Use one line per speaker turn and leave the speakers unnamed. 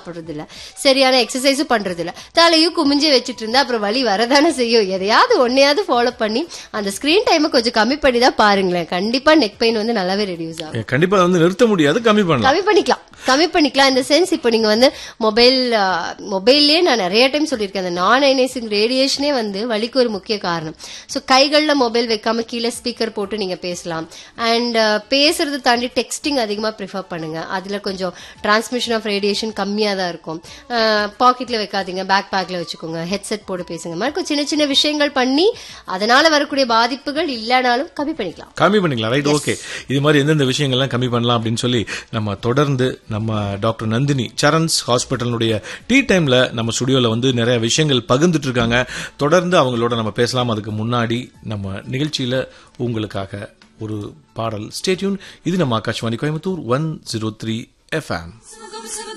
சாப்பிடுறது இல்ல சரியான எக்ஸசைஸும் பண்றது இல்ல தலையும் குமிஞ்சு வச்சுட்டு இருந்தா அப்புறம் வலி வரதானே செய்யும் எதையாவது ஒன்னையாவது ஃபாலோ பண்ணி அந்த ஸ்கிரீன் டைமை கொஞ்சம் கம்மி பண்ணி தான் பாருங்களேன் கண்டிப்பா நெக் பெயின் வந்து நல்லாவே ரெடியூஸ் ஆகும்
ஏ, கண்டிப்பா அதை வந்து நிறுத்த முடியாது கம்மி பண்ணலாம்
கம்மி பண்ணிக்கலாம் கம்மி பண்ணிக்கலாம் இந்த சென்ஸ் இப்போ நீங்க வந்து மொபைல் மொபைல்லே நான் நிறைய டைம் சொல்லியிருக்கேன் அந்த நான் ஐனைசிங் ரேடியேஷனே வந்து வலிக்கு ஒரு முக்கிய காரணம் ஸோ கைகளில் மொபைல் வைக்காம கீழே ஸ்பீக்கர் போட்டு நீங்க பேசலாம் அண்ட் பேசுறது தாண்டி டெக்ஸ்டிங் அதிகமா ப்ரிஃபர் பண்ணுங்க அதுல கொஞ்சம் டிரான்ஸ்மிஷன் ஆஃப் ரேடியேஷன் கம்மியா தான் இருக்கும் பாக்கெட்ல வைக்காதீங்க பேக் பேக்ல வச்சுக்கோங்க ஹெட்செட் போட்டு பேசுங்க மாதிரி கொஞ்சம் சின்ன சின்ன விஷயங்கள் பண்ணி அதனால வரக்கூடிய பாதிப்புகள் இல்லைனாலும் கம்மி பண்ணிக்கலாம்
கம்மி பண்ணிக்கலாம் ரைட் ஓகே இது மாதிரி எந்தெந்த விஷயங்கள்லாம் கம்மி பண்ணலாம் அப்படின்னு சொல்லி நம்ம தொடர்ந்து நம்ம டாக்டர் நந்தினி சரண்ஸ் ஹாஸ்பிட்டலுடைய டீ டைம்ல நம்ம ஸ்டுடியோல வந்து நிறைய விஷயங்கள் பகிர்ந்துட்டு இருக்காங்க தொடர்ந்து அவங்களோட நம்ம பேசலாம் அதுக்கு முன்னாடி நம்ம நிகழ்ச்சியில உங்களுக்காக ஒரு பாடல் ஸ்டேட்யூன் இது நம்ம Akashvani Coimbatore one zero three FM